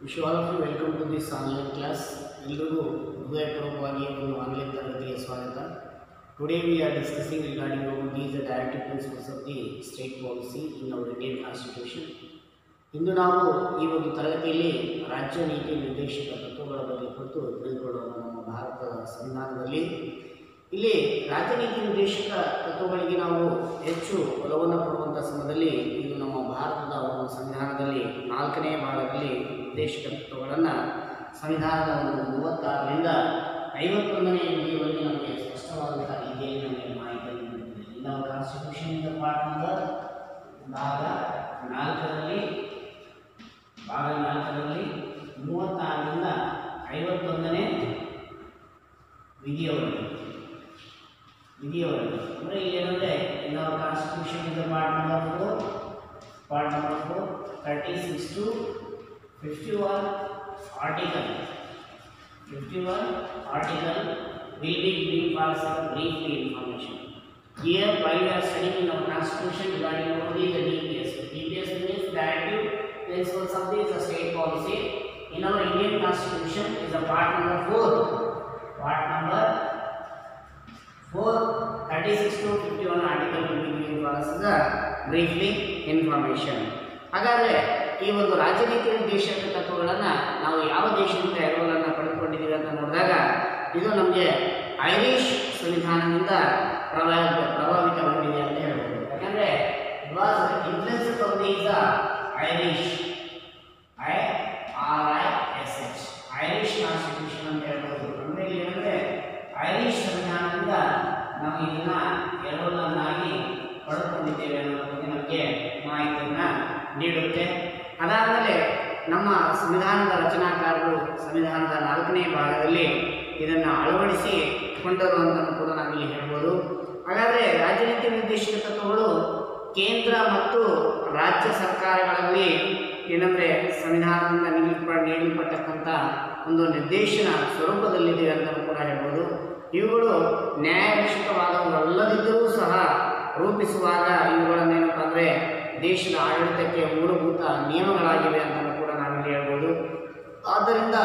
Wish all of you welcome to this online class ಎಲ್ರಿಗೂ ಹೃದಯಪೂರ್ವಕವಾಗಿ ಒಂದು ಆನ್ಲೈನ್ ತರಗತಿಗೆ ಸ್ವಾಗತ today we are discussing regarding about these directive principles of the state policy in our Indian constitution ಇಂದು ನಾವು ಈ ಒಂದು ತರಗತಿಯಲ್ಲಿ ರಾಜ್ಯ ನೀತಿ ನಿರ್ದೇಶಕ ತತ್ವಗಳ ಬಗ್ಗೆ ಕುರಿತು ತಿಳಿದುಕೊಳ್ಳೋಣ ನಮ್ಮ ಭಾರತದ ಸಂವಿಧಾನದಲ್ಲಿ ಇಲ್ಲಿ ರಾಜ್ಯ ನೀತಿ ನಿರ್ದೇಶಕ ತತ್ವಗಳಿಗೆ ನಾವು ಹೆಚ್ಚು ಒಲವನ್ನು ಕೊಡುವಂಥ ಸಮಯದಲ್ಲಿ ಇದು ನಮ್ಮ ಭಾರತದ ಒಂದು ಸಂವಿಧಾನದಲ್ಲಿ ನಾಲ್ಕನೇ ಭಾಗದಲ್ಲಿ ನಿರ್ದೇಶಕ ತತ್ವಗಳನ್ನು ಸಂವಿಧಾನದ ಒಂದು ಮೂವತ್ತಾರರಿಂದ ಐವತ್ತೊಂದನೇ ವಿಧಿಯವರೆಗೆ ನಮಗೆ ಸ್ಪಷ್ಟವಾದಂಥ ರೀತಿಯಲ್ಲಿ ನಮಗೆ ಮಾಹಿತಿಯನ್ನು ನೀಡುತ್ತದೆ ಇನ್ನು ನಾವು ಕಾನ್ಸ್ಟಿಟ್ಯೂಷನ್ ಪಾರ್ಟ್ ನಂಬರ್ ಭಾಗ ನಾಲ್ಕರಲ್ಲಿ ಭಾಗ ನಾಲ್ಕರಲ್ಲಿ ಮೂವತ್ತಾರರಿಂದ ಐವತ್ತೊಂದನೇ ವಿಧಿಯವರೆಗೆ ವಿಧಿಯವರೆಗೆ ಅಂದರೆ ಇಲ್ಲಿ ಏನಂದರೆ in our constitution is part number four part number four thirty six to fifty one article fifty one article will be given for some briefly information. Here, while we are studying in our constitution regarding only the DPS, DPS means Directive Principles of the State Policy. In our Indian Constitution is a part number four. Part number four, 36 to 51 article will be given for us as a briefly information. ಹಾಗಾದರೆ ಈ ಒಂದು ರಾಜನೀತಿ ನಿರ್ದೇಶಕ ತತ್ವಗಳನ್ನು ನಾವು ಯಾವ ದೇಶದಿಂದ ಎರವಲನ್ನು ಪಡೆದುಕೊಂಡಿದ್ದೀವಿ ಅಂತ ನೋಡಿದಾಗ ಇದು ನಮಗೆ ಐರಿಷ್ ಸಂವಿಧಾನದಿಂದ ಪ್ರಭಾವ ಪ್ರಭಾವಿತಗೊಂಡಿದೆ ಅಂತ ಹೇಳ್ಬೋದು ಯಾಕಂದರೆ it was influence of these Irish I R I S H Irish constitution ಅಂತ ಹೇಳ್ಬೋದು ಅಂದರೆ ಇಲ್ಲಿ ಏನಂದರೆ ಐರಿಷ್ ಸಂವಿಧಾನದಿಂದ ನಾವು ಇದನ್ನ ಎರವಲನ್ನಾಗಿ ಪಡೆದುಕೊಂಡಿದ್ದೇವೆ ಅನ್ನೋದ್ರ ಬಗ್ಗೆ ನಮಗೆ ಮಾಹಿತಿಯನ್ನು ನೀಡುತ್ತೆ ಅದಾದಮೇಲೆ ನಮ್ಮ ಸಂವಿಧಾನದ ರಚನಾಕಾರರು ಸಂವಿಧಾನದ ನಾಲ್ಕನೇ ಭಾಗದಲ್ಲಿ ಇದನ್ನು ಅಳವಡಿಸಿ ಕೊಂಡರು ಅಂತ ಕೂಡ ನಾವಿಲ್ಲಿ ಹೇಳ್ಬೋದು ಹಾಗಾದರೆ ರಾಜನೀತಿ ನಿರ್ದೇಶಕ ತತ್ವಗಳು ಕೇಂದ್ರ ಮತ್ತು ರಾಜ್ಯ ಸರ್ಕಾರಗಳಲ್ಲಿ ಏನಂದರೆ ಸಂವಿಧಾನದಿಂದ ನೀಡಲ್ಪ ನೀಡಲ್ಪಟ್ಟಕ್ಕಂಥ ಒಂದು ನಿರ್ದೇಶನ ಸ್ವರೂಪದಲ್ಲಿದೆ ಅಂತ ಕೂಡ ಹೇಳ್ಬೋದು ಇವುಗಳು ನ್ಯಾಯರಕ್ಷಕವಾದವುಗಳಲ್ಲದಿದ್ದರೂ ಸಹ ರೂಪಿಸುವಾಗ ಇವುಗಳನ್ನೇನಪ್ಪ ಅಂದರೆ ದೇಶದ ಆಡಳಿತಕ್ಕೆ ಮೂಲಭೂತ ನಿಯಮಗಳಾಗಿವೆ ಅಂತ ಕೂಡ ನಾವಿಲ್ಲಿ ಹೇಳ್ಬೋದು ಆದ್ದರಿಂದ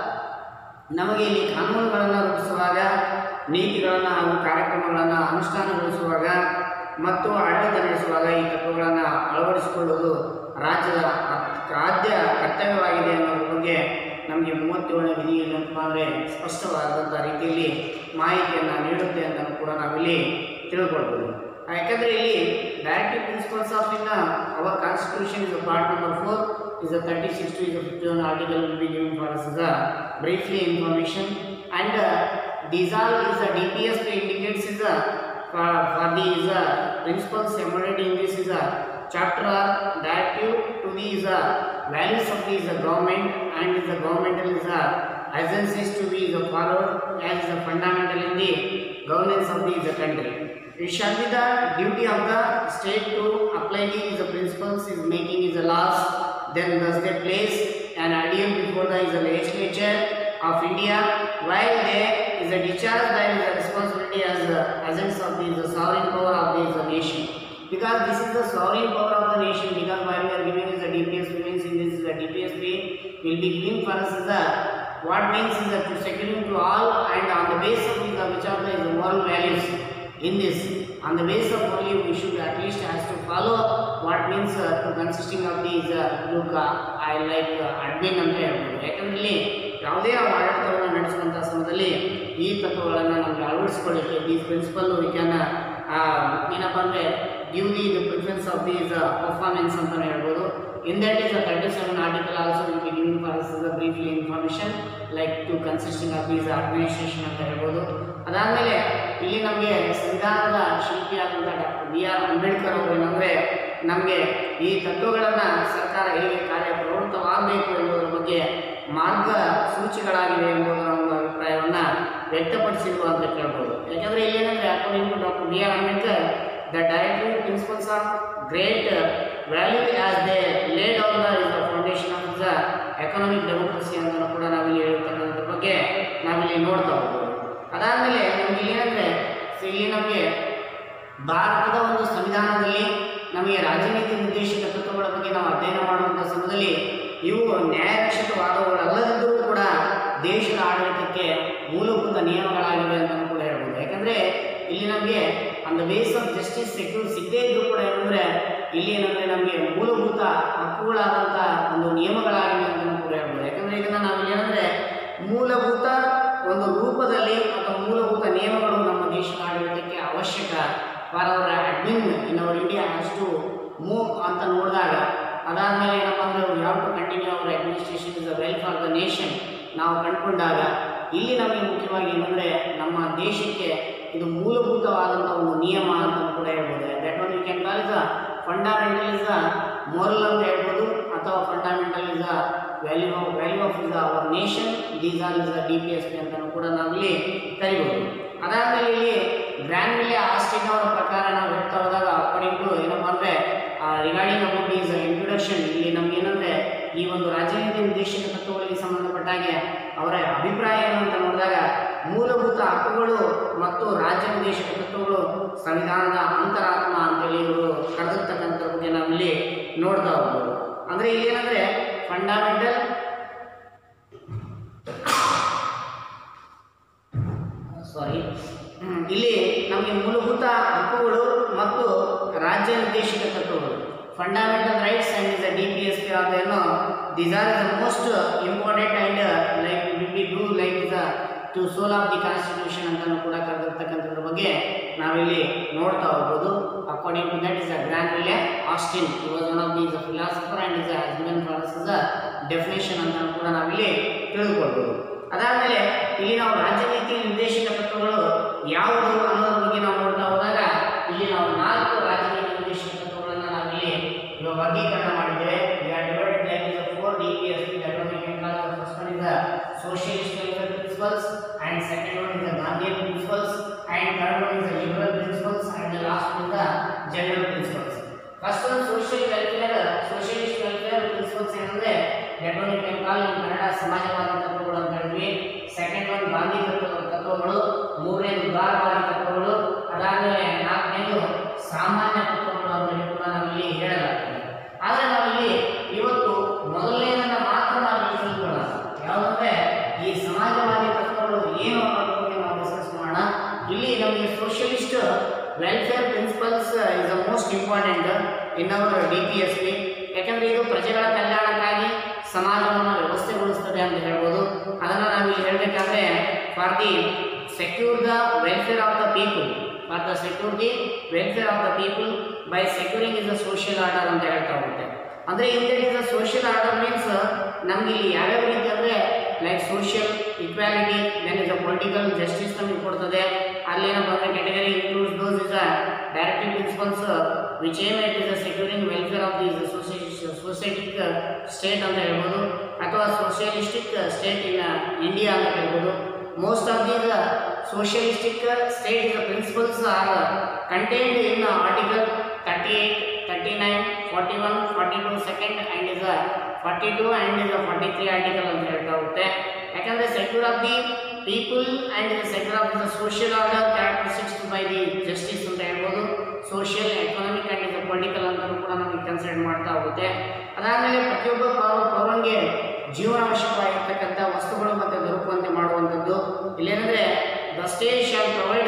ನಮಗೆ ಇಲ್ಲಿ ಕಾನೂನುಗಳನ್ನು ರೂಪಿಸುವಾಗ ನೀತಿಗಳನ್ನು ಹಾಗೂ ಕಾರ್ಯಕ್ರಮಗಳನ್ನು ಅನುಷ್ಠಾನಗೊಳಿಸುವಾಗ ಮತ್ತು ಆಡಳಿತ ನಡೆಸುವಾಗ ಈ ತತ್ವಗಳನ್ನು ಅಳವಡಿಸಿಕೊಳ್ಳುವುದು ರಾಜ್ಯದ ಆದ್ಯ ಕರ್ತವ್ಯವಾಗಿದೆ ಅನ್ನೋದ್ರ ಬಗ್ಗೆ ನಮಗೆ ಮೂವತ್ತೇಳನೇ ವಿಧಿ ಏನಪ್ಪ ಅಂದರೆ ಸ್ಪಷ್ಟವಾದಂಥ ರೀತಿಯಲ್ಲಿ ಮಾಹಿತಿಯನ್ನು ನೀಡುತ್ತೆ ಅಂತ ಕೂಡ ನಾವಿಲ್ಲಿ ತಿಳ್ಕೊಳ್ಬೋದು ಯಾಕಂದರೆ ಇಲ್ಲಿ directive principles of in our constitution is part number four is a 36 to is a 51 article will be given for us as a briefly information and uh, these all is a DPS indicates is a for, for these uh, principles embedded in this is a chapter or directive to these uh, values of these uh, government and is a governmental is a agencies to be is a followed as is a fundamental in the governance of the, the country. It shall be the duty of the state to apply these principles is making is a laws then thus they place an ideal before the is a legislature of India while there is a discharge there is a responsibility as the agents of the, the sovereign power of the, the nation because this is the sovereign power of the nation because while we are giving is the DPS means in this is the DPS will be giving for us is the what means is that to securing to all and on the base of the which are the, the moral values in this on the base of only we should at least has to follow what means uh, to consisting of these uh, look uh, I like uh, admin ಅಂತ ಹೇಳ್ಬೋದು ಯಾಕಂದ್ರೆ ಇಲ್ಲಿ ಯಾವುದೇ ಆಡಳಿತವನ್ನು ನಡೆಸುವಂಥ ಸಮಯದಲ್ಲಿ ಈ ತತ್ವಗಳನ್ನು ನಮಗೆ ಅಳವಡಿಸಿಕೊಳ್ಳಿಕ್ಕೆ ದೀಸ್ ಪ್ರಿನ್ಸಿಪಲ್ ವಿ ಕ್ಯಾನ್ ಏನಪ್ಪ ಅಂದರೆ give the the preference of these performance ಅಂತಲೇ ಹೇಳ್ಬೋದು in that is a thirty seven article also will be giving for us a briefly information like to consisting of these administration ಅಂತ ಹೇಳ್ಬೋದು ಅದಾದಮೇಲೆ ಇಲ್ಲಿ ನಮಗೆ ಸಂವಿಧಾನದ ಶಿಲ್ಪಿಯಾದಂಥ ಡಾಕ್ಟರ್ ಬಿ ಆರ್ ಅಂಬೇಡ್ಕರ್ ಅವರು ಏನಂದರೆ ನಮಗೆ ಈ ತತ್ವಗಳನ್ನು ಸರ್ಕಾರ ಹೇಗೆ ಕಾರ್ಯಪ್ರವೃತ್ತವಾಗಬೇಕು ಎಂಬುದರ ಬಗ್ಗೆ ಮಾರ್ಗ ಸೂಚಿಗಳಾಗಿವೆ ಎಂಬುದರ ಒಂದು ಅಭಿಪ್ರಾಯವನ್ನು ವ್ಯಕ್ತಪಡಿಸಿರುವ ಅಂತ ಕೇಳ್ಬೋದು ಯಾಕಂದರೆ ಇಲ್ಲಿ ಏನಂದರೆ according to doctor B R Ambedkar the directive principles of great value as they laid on the is the foundation of the economic democracy ಅಂತ ಕೂಡ ನಾವಿಲ್ಲಿ ಹೇಳಿರ್ತಕ್ಕಂಥದ್ರ ಬಗ್ಗೆ ನಾವಿಲ್ಲಿ ನೋಡ್ತಾ ಹೋಗ್ಬೋದು ಅದಾದಮೇಲೆ ನಮಗೆ ಏನಂದರೆ ಇಲ್ಲಿ ನಮಗೆ ಭಾರತದ ಒಂದು ಸಂವಿಧಾನದಲ್ಲಿ ನಮಗೆ ರಾಜನೀತಿ ನಿರ್ದೇಶಕ ತತ್ವಗಳ ಬಗ್ಗೆ ನಾವು ಅಧ್ಯಯನ ಮಾಡುವಂಥ ಸಮಯದಲ್ಲಿ ಇವು ನ್ಯಾಯರಕ್ಷಿತವಾದವುಗಳಲ್ಲದಿದ್ದರೂ ಕೂಡ ದೇಶದ ಆಡಳಿತಕ್ಕೆ ಮೂಲಭೂತ ನಿಯಮಗಳಾಗಿವೆ ಅಂತ ಕೂಡ ಹೇಳ್ಬೋದು ಯಾಕಂದರೆ ಇಲ್ಲಿ ನಮಗೆ on the base of justice secure ಸಿಗದೇ ಇದ್ರೂ ಕೂಡ ಏನಂದರೆ ಇಲ್ಲಿ ಏನಂದರೆ ನಮಗೆ ಮೂಲಭೂತ ಹಕ್ಕುಗಳಾದಂಥ ಒಂದು ನಿಯಮಗಳಾಗಿವೆ ಅಂತ ಕೂಡ ಹೇಳ್ಬೋದು ಯಾಕಂದರೆ ಇದನ್ನು ನಾವು ಇಲ್ಲಿ ಏನಂದರೆ ಮೂಲಭೂತ ಒಂದು ರೂಪದಲ್ಲಿ ಅಥವಾ ಮೂಲಭೂತ ನಿಯಮಗಳು ನಮ್ಮ ದೇಶದ ಆಡಳಿತಕ್ಕೆ ಅವಶ್ಯಕ for our admin in our India has to move ಅಂತ ನೋಡಿದಾಗ ಅದಾದಮೇಲೆ ಏನಪ್ಪ ಅಂದರೆ ಯಾವ to continue our administration is the well for the nation ನಾವು ಕಂಡುಕೊಂಡಾಗ ಇಲ್ಲಿ ನಮಗೆ ಮುಖ್ಯವಾಗಿ ಏನಂದರೆ ನಮ್ಮ ದೇಶಕ್ಕೆ ಇದು ಮೂಲಭೂತವಾದಂಥ ಒಂದು ನಿಯಮ ಅಂತ ಕೂಡ ಹೇಳ್ಬೋದು that one you can call is a fundamental is a moral ಅಂತ ಹೇಳ್ಬೋದು ಅಥವಾ fundamental is a value of value of is our nation these are is D P S P ಅಂತ ಕೂಡ ನಾವಿಲ್ಲಿ ಕರಿಬೋದು ಅದಾದಮೇಲೆ ಇಲ್ಲಿ ಗ್ರ್ಯಾಂಡ್ ವಿಲೆ ಆಸ್ಟಿನ್ ಅವರ ಪ್ರಕಾರ ನಾವು ಹೇಳ್ತಾ ಹೋದಾಗ ಅಕಾರ್ಡಿಂಗ್ ಟು ಏನಪ್ಪ ಅಂದರೆ ರಿಗಾರ್ಡಿಂಗ್ ಅಬೌಟ್ ಈಸ್ ಇಂಟ್ರೊಡಕ್ಷನ್ ಇಲ್ಲಿ ನಮ್ಗೆ ಏನಂದರೆ ಈ ಒಂದು ರಾಜನೀತಿ ನಿರ್ದೇಶಕ ತತ್ವಗಳಿಗೆ ಸಂಬಂಧಪಟ್ಟ ಹಾಗೆ ಅವರ ಅಭಿಪ್ರಾಯ ಏನು ಅಂತ ನೋಡಿದಾಗ ಮೂಲಭೂತ ಹಕ್ಕುಗಳು ಮತ್ತು ರಾಜ್ಯ ನಿರ್ದೇಶಕ ತತ್ವಗಳು ಸಂವಿಧಾನದ ಅಂತರಾತ್ಮ ಅಂತೇಳಿ ಇವರು ಕರೆದಿರ್ತಕ್ಕಂಥ ಬಗ್ಗೆ ನಾವಿಲ್ಲಿ ನೋಡ್ತಾ ಹೋಗ್ಬೋದು ಅಂದರೆ ಇಲ್ಲಿ ಏನಂದರೆ ಫಂಡಮೆಂಟಲ್ ಸಾರಿ ಇಲ್ಲಿ ನಮಗೆ ಮೂಲಭೂತ ಹಕ್ಕುಗಳು ಮತ್ತು ರಾಜ್ಯ ನಿರ್ದೇಶಕ ತತ್ವಗಳು fundamental rights and is D P S P are ಏನೋ these are the most important and like we do like is to soul of the constitution ಅಂತಲೂ ಕೂಡ ಕರೆದಿರ್ತಕ್ಕಂಥದ್ರ ಬಗ್ಗೆ ನಾವಿಲ್ಲಿ ನೋಡ್ತಾ ಹೋಗ್ಬೋದು according to that is a Granville Austin ಈ was one of the is a philosopher and is a given for us is a definition ಅಂತ ಕೂಡ ನಾವಿಲ್ಲಿ ತಿಳಿದುಕೊಳ್ಬೋದು ಅದಾದಮೇಲೆ ಇಲ್ಲಿ ನಾವು ರಾಜ್ಯ ನೀತಿ ನಿರ್ದೇಶಕ ತತ್ವಗಳು ಯಾವುದು ಅನ್ನೋದ್ರ ಬಗ್ಗೆ ನಾವು ನೋಡ್ತಾ ಹೋದಾಗ ಇಲ್ಲಿ ನಾವು ನಾಲ್ಕು ರಾಜ್ಯ ನೀತಿ ನಿರ್ದೇಶಕ ತತ್ವಗಳನ್ನು ನಾವಿಲ್ಲಿ ಇವಾಗ ವರ್ಗೀಕರಣ ಮಾಡಿದ್ದೇವೆ divided like is four D P S P that one can call first one is socialist welfare principles and second one is the Gandhian principles and third one is the liberal principles and the last one is the general principles first one social welfare socialist welfare principles ಏನಂದ್ರೆ that one can call in Kannada ಸಮಾಜವಾದಿ ತತ್ವಗಳು ಅಂತ ಹೇಳಿದ್ವಿ second one Gandhi ತತ್ವ ತತ್ವಗಳು ಮೂರನೇದು ಉದಾರವಾದಿ ತತ್ವಗಳು ಅದಾದಮೇಲೆ ನಾಲ್ಕನೇದು ಸಾಮಾನ್ಯ ತತ್ವಗಳು ಅಂತ ಹೇಳಿ ಕೂಡ ನಾವಿಲ್ಲಿ ಹೇಳಲಾಗ್ತದೆ ಆದರೆ ನಾವಿಲ್ಲಿ ಇವತ್ತು ಮೊದಲನೇದನ್ನ ಮಾತ್ರ ನಾವು ಇಲ್ಲಿ ತಿಳ್ಕೊಳ್ಳೋಣ ಯಾವುದಂದ್ರೆ ಈ ಸಮಾಜವಾದಿ ತತ್ವಗಳು ಏನು ಅನ್ನೋದ್ರ ಬಗ್ಗೆ ನಾವು ಡಿಸ್ಕಸ್ ಮಾಡೋಣ ಇಲ್ಲಿ ನಮಗೆ socialist welfare principles is the most important in our D P S P ಯಾಕಂದ್ರೆ ಇದು ಪ್ರಜೆಗಳ ಕಲ್ಯಾಣಕ್ಕಾಗಿ ಸಮಾಜವನ್ನು ವ್ಯವಸ್ಥೆಗೊಳಿಸ್ತದೆ ಅಂತ ಹೇಳ್ಬೋದು ಅದನ್ನು ನಾವು ಇಲ್ಲಿ ಹೇಳಬೇಕಾದ್ರೆ for the secure the welfare of the people for the secure the welfare of the people by securing is the social order ಅಂತ ಹೇಳ್ತಾ ಹೋಗುತ್ತೆ ಅಂದರೆ in it is the social order means ನಮ್ಗೆ ಇಲ್ಲಿ ಯಾವ್ಯಾವ ರೀತಿ ಅಂದರೆ like social equality then is a political justice ನಮಗೆ ಕೊಡ್ತದೆ ಅಲ್ಲಿ ಏನಪ್ಪ ಅಂದರೆ category includes those is a directive principles which aim it is a securing welfare of the ಸೊಸೈಟಿಕ್ state ಅಂತ ಹೇಳ್ಬೋದು ಅಥವಾ ಸೋಷಿಯಲಿಸ್ಟಿಕ್ ಸ್ಟೇಟ್ ಇನ್ ಇಂಡಿಯಾ ಅಂತ ಹೇಳ್ಬೋದು most of these socialistic state is principles are contained in article thirty eight thirty nine forty one forty two second and is forty two and is forty three article ಅಂತ ಹೇಳ್ತಾ ಹೋಗುತ್ತೆ ಯಾಕಂದರೆ secure of the people and secure of the social order characteristics by the justice ಅಂತ ಹೇಳ್ಬೋದು social economic and is political ಅಂತಲೂ ಕೂಡ ನಮಗೆ consider ಮಾಡ್ತಾ ಹೋಗುತ್ತೆ ಅದಾದಮೇಲೆ ಪ್ರತಿಯೊಬ್ಬ ಪೌರ ಪೌರನಿಗೆ ಜೀವನಾವಶ್ಯಕವಾಗಿರ್ತಕ್ಕಂಥ ವಸ್ತುಗಳು ಮತ್ತು ದೊರಕುವಂತೆ ಮಾಡುವಂಥದ್ದು ಇಲ್ಲೇನೆಂದರೆ the state shall provide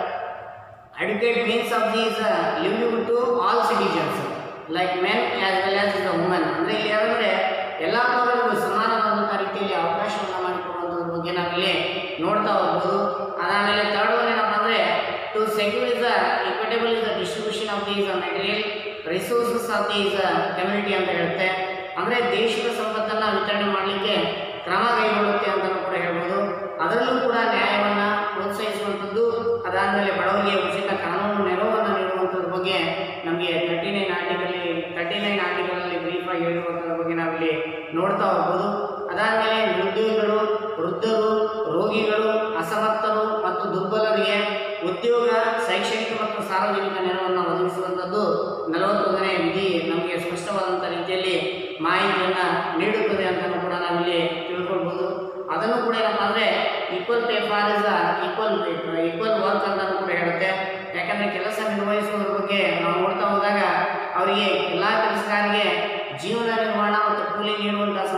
adequate means of these uh, livelihood to all citizens like men as well as the women ಅಂದರೆ ಇಲ್ಲಿ ಯಾರಂದರೆ ಎಲ್ಲ ಪೌರರಿಗೂ ಸಮಾನವಾದಂಥ ರೀತಿಯಲ್ಲಿ ಅವಕಾಶವನ್ನು ಮಾಡಿಕೊಡುವಂಥದ್ರ ಬಗ್ಗೆ ನಾವಿಲ್ಲಿ ನೋಡ್ತಾ ಹೋಗ್ಬೋದು ಅದಾದಮೇಲೆ ಥರ್ಡ್ ಒನ್ ಏನಪ್ಪ ಅಂದರೆ to secure is equitable is the distribution of these material resources of these community ಅಂತ ಹೇಳುತ್ತೆ ಅಂದರೆ ದೇಶದ ಸಂಪತ್ತನ್ನು ವಿತರಣೆ ಮಾಡಲಿಕ್ಕೆ ಕ್ರಮ ಕೈಗೊಳ್ಳುತ್ತೆ ಅಂತಲೂ ಕೂಡ ಹೇಳ್ಬೋದು ಅದರಲ್ಲೂ ಕೂಡ ನ್ಯಾಯವನ್ನು ಪ್ರೋತ್ಸಾಹಿಸುವಂಥದ್ದು ಅದಾದಮೇಲೆ ಬಡವರಿಗೆ ಉಚಿತ ಕಾನೂನು ನೆರವನ್ನು ನೀಡುವಂಥದ್ರ ಬಗ್ಗೆ ನಮಗೆ ತರ್ಟಿ ನೈನ್ ಆರ್ಟಿಕಲ್ಲಿ ತರ್ಟಿ ನೈನ್ ಆರ್ಟಿಕಲಲ್ಲಿ ಬ್ರೀಫಾಗಿ ಹೇಳಿರುವಂಥದ್ರ ಬಗ್ಗೆ ನಾವಿಲ್ಲಿ ನೋಡ್ತಾ ಹೋಗ್ಬೋದು ಅದಾದಮೇಲೆ ನಿರುದ್ಯೋಗಿಗಳು ವೃದ್ಧರು ರೋಗಿಗಳು ಅಸಮರ್ಥರು ಮತ್ತು ದುರ್ಬಲರಿಗೆ ಉದ್ಯೋಗ ಶೈಕ್ಷಣಿಕ ಮತ್ತು ಸಾರ್ವಜನಿಕ ನೆರವನ್ನು ಒದಗಿಸುವಂಥದ್ದು ನಲವತ್ತೊಂದನೇ ವಿಧಿ ನಮಗೆ ಸ್ಪಷ್ಟವಾದಂಥ ರೀತಿಯಲ್ಲಿ ಮಾಹಿತಿಯನ್ನು ನೀಡುತ್ತದೆ ಅಂತಲೂ ಕೂಡ ನಾವಿಲ್ಲಿ ತಿಳ್ಕೊಳ್ಬೋದು ಅದನ್ನು ಕೂಡ ಏನಪ್ಪ ಅಂದರೆ equal pay for is equal equal work ಅಂತಲೂ ಕೂಡ ಹೇಳುತ್ತೆ ಯಾಕಂದರೆ ಕೆಲಸ ನಿರ್ವಹಿಸುವುದ್ರ ಬಗ್ಗೆ ನಾವು ನೋಡ್ತಾ ಹೋದಾಗ ಅವರಿಗೆ ಎಲ್ಲ ಕೆಲಸಗಾರರಿಗೆ ಜೀವನ ನಿರ್ವಹಣಾ ಮತ್ತು ಕೂಲಿ ನೀಡುವಂಥ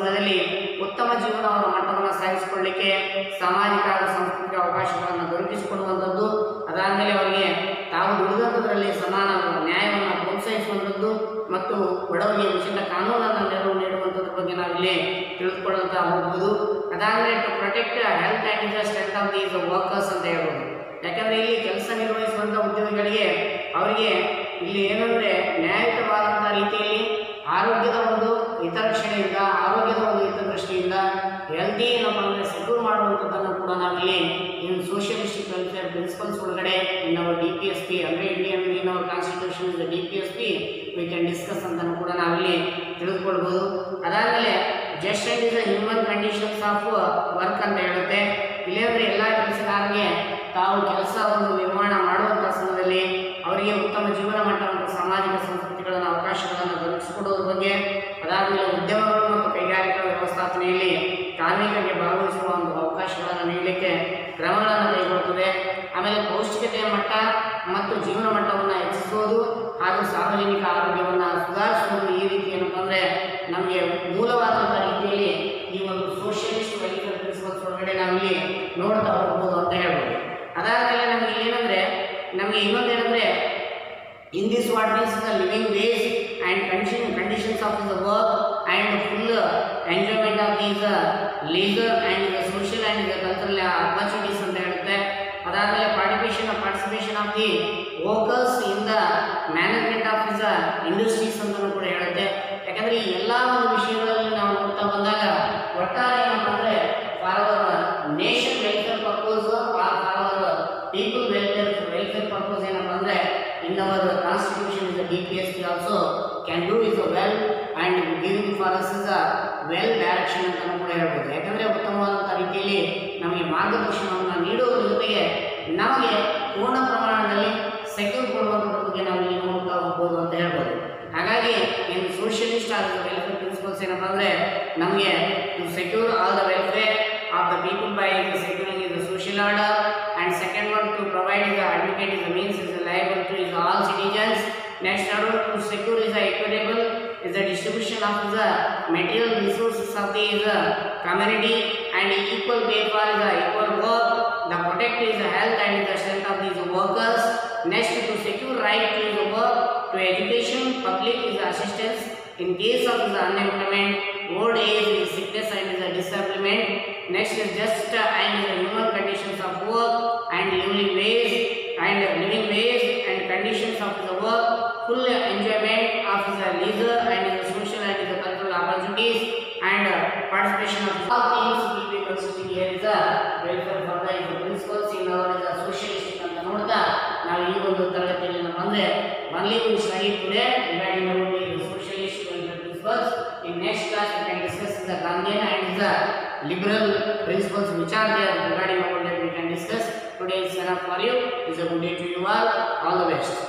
ಉತ್ತಮ ಜೀವನವರ ಮಟ್ಟವನ್ನು ಸಾಗಿಸಿಕೊಳ್ಳಿಕ್ಕೆ ಸಾಮಾಜಿಕ ಹಾಗೂ ಸಾಂಸ್ಕೃತಿಕ ಅವಕಾಶಗಳನ್ನು ದೊರಕಿಸಿಕೊಡುವಂಥದ್ದು ಅದಾದಮೇಲೆ ಅವರಿಗೆ ತಾವು ದುಡಿದಂಥದ್ರಲ್ಲಿ ಸಮಾನ ನ್ಯಾಯವನ್ನು ಪ್ರೋತ್ಸಾಹಿಸುವಂಥದ್ದು ಮತ್ತು ಬಡವರಿಗೆ ಉಚಿತ ಕಾನೂನನ್ನು ನೆರವು ನೀಡುವಂಥದ್ರ ಬಗ್ಗೆ ನಾವಿಲ್ಲಿ ತಿಳಿದುಕೊಳ್ಳುತ್ತಾ ಹೋಗ್ಬೋದು ಅದಾದಮೇಲೆ to protect health and the strength of these workers ಅಂತ ಹೇಳ್ಬೋದು ಯಾಕಂದರೆ ಇಲ್ಲಿ ಕೆಲಸ ನಿರ್ವಹಿಸುವಂಥ ಉದ್ಯೋಗಿಗಳಿಗೆ ಅವರಿಗೆ ಇಲ್ಲಿ ಏನಂದರೆ ನ್ಯಾಯಯುತವಾದಂಥ ರೀತಿಯಲ್ಲಿ ಆರೋಗ್ಯದ ಒಂದು ಹಿತರಕ್ಷಣೆಯಿಂದ ಆರೋಗ್ಯದ ಒಂದು ಹಿತದೃಷ್ಟಿಯಿಂದ ಹೆಲ್ದಿ ಏನಪ್ಪ ಅಂದರೆ ಸೆಕ್ಯೂರ್ ಮಾಡುವಂಥದ್ದನ್ನು ಕೂಡ ನಾವಿಲ್ಲಿ ಇನ್ ಸೋಷಿಯಲಿಸ್ಟಿಕ್ ವೆಲ್ಫೇರ್ ಪ್ರಿನ್ಸಿಪಲ್ಸ್ ಒಳಗಡೆ in our D P S P ಅಂದರೆ Indian in our constitution is D P S P we can discuss ಅಂತಲೂ ಕೂಡ ನಾವಿಲ್ಲಿ ತಿಳಿದುಕೊಳ್ಬೋದು ಅದಾದಮೇಲೆ just and is the human conditions of work ಅಂತ ಹೇಳುತ್ತೆ ಇಲ್ಲಿ ಅಂದರೆ ಎಲ್ಲ ಕೆಲಸಗಾರರಿಗೆ ತಾವು ಕೆಲಸ ಒಂದು ನಿರ್ಮಾಣ ಮಾಡುವಂಥ ಸಮಯದಲ್ಲಿ ಅವರಿಗೆ ಉತ್ತಮ ಜೀವನ ಮಟ್ಟ ಮತ್ತು ಸಾಮಾಜಿಕ ಸಂಸ್ಕೃತಿಗಳನ್ನು ಅವಕಾಶಗಳನ್ನು ದೊರಕಿಸಿಕೊಡುವುದ್ರ ಬಗ್ಗೆ ಅದಾದಮೇಲೆ ಉದ್ಯಮಗಳು ಮತ್ತು ಕೈಗಾರಿಕಾ ವ್ಯವಸ್ಥಾಪನೆಯಲ್ಲಿ ಕಾರ್ಮಿಕರಿಗೆ ಭಾಗವಹಿಸುವ ಒಂದು ಅವಕಾಶಗಳನ್ನು ನೀಡಲಿಕ್ಕೆ ಕ್ರಮಗಳನ್ನು ಕೈಗೊಳ್ಳುತ್ತದೆ ಆಮೇಲೆ ಪೌಷ್ಟಿಕತೆಯ ಮಟ್ಟ ಮತ್ತು ಜೀವನ ಮಟ್ಟವನ್ನು ಹೆಚ್ಚಿಸುವುದು ಹಾಗೂ ಸಾರ್ವಜನಿಕ ಆರೋಗ್ಯವನ್ನು ಸುಧಾರಿಸುವುದು ಈ ರೀತಿ ಏನಪ್ಪ ಅಂದರೆ ನಮಗೆ ಮೂಲವಾದಂಥ ರೀತಿಯಲ್ಲಿ ಈ ಒಂದು ಸೋಷಿಯಲಿಸ್ಟ್ ವೆಲ್ಫೇರ್ ಪ್ರಿನ್ಸಿಪಲ್ಸ್ ಒಳಗಡೆ ನಾವಿಲ್ಲಿ ನೋಡ್ತಾ ಹೋಗ್ಬೋದು ಅಂತ ಹೇಳ್ಬೋದು ಅದಾದಮೇಲೆ ನಮಗೆ ಏನಂದರೆ ನಮಗೆ ಇನ್ನೊಂದೇನೆಂದರೆ in this what means the living ways and condition conditions of the work and full enjoyment of these legal and the social and the cultural opportunities ಅಂತ ಹೇಳುತ್ತೆ ಅದಾದಮೇಲೆ participation participation of the workers in the management of is industries ಅಂತಲೂ ಕೂಡ ಹೇಳುತ್ತೆ ಯಾಕಂದರೆ ಈ ಎಲ್ಲ ಒಂದು ವಿಷಯಗಳಲ್ಲಿ ನಾವು ನೋಡ್ತಾ ಬಂದಾಗ ಒಟ್ಟಾರೆ ಏನಪ್ಪ ಅಂದರೆ for our nation welfare purpose for our people welfare welfare purpose ಏನಪ್ಪ ಅಂದರೆ in our constitution is D P S P also can do is a well and giving for us is a well direction ಅಂತಲೂ ಕೂಡ ಹೇಳ್ಬೋದು ಯಾಕಂದರೆ ಉತ್ತಮವಾದಂಥ ರೀತಿಯಲ್ಲಿ ನಮಗೆ ಮಾರ್ಗದರ್ಶನವನ್ನು ನೀಡುವುದರ ಜೊತೆಗೆ ನಮಗೆ ಪೂರ್ಣ ಪ್ರಮಾಣದಲ್ಲಿ ಸೆಕ್ಯೂರ್ ಕೊಡುವಂಥದ್ರ ಬಗ್ಗೆ ನಾವು ಇಲ್ಲಿ ನೋಡ್ತಾ ಹೋಗ್ಬೋದು ಅಂತ ಹೇಳ್ಬೋದು ಹಾಗಾಗಿ ಏನು ಸೋಷಿಯಲಿಸ್ಟ್ ಆದ ವೆಲ್ಫೇರ್ ಪ್ರಿನ್ಸಿಪಲ್ಸ್ ಏನಪ್ಪ ಅಂದರೆ ನಮಗೆ to secure all the welfare of the people by securing is the social order and second one to provide is advocate is the means is liable to is all citizens next third one to secure is the equitable is the distribution of the material resources of the is the community and equal pay for the equal work the protect is the health and the strength of these workers next to secure right to the work to education public is the assistance in case of the unemployment old age is sickness and is a disablement next is just uh, and the human conditions of work and living wage and living wage and conditions of the work full enjoyment of the leisure and the social and the cultural opportunities and uh, participation of all things will be consisting here is a welfare for the is the principles in our is a socialistic ಅಂತ ನೋಡ್ತಾ ನಾವು ಈ ಒಂದು ತರಗತಿಯಲ್ಲಿ ನಮ್ಮ ಅಂದ್ರೆ only we study today regarding about the socialist welfare principles in next class we can discuss the Gandhian and the liberal principles which are there regarding about that we can discuss today is enough for you is a good day to you all all the best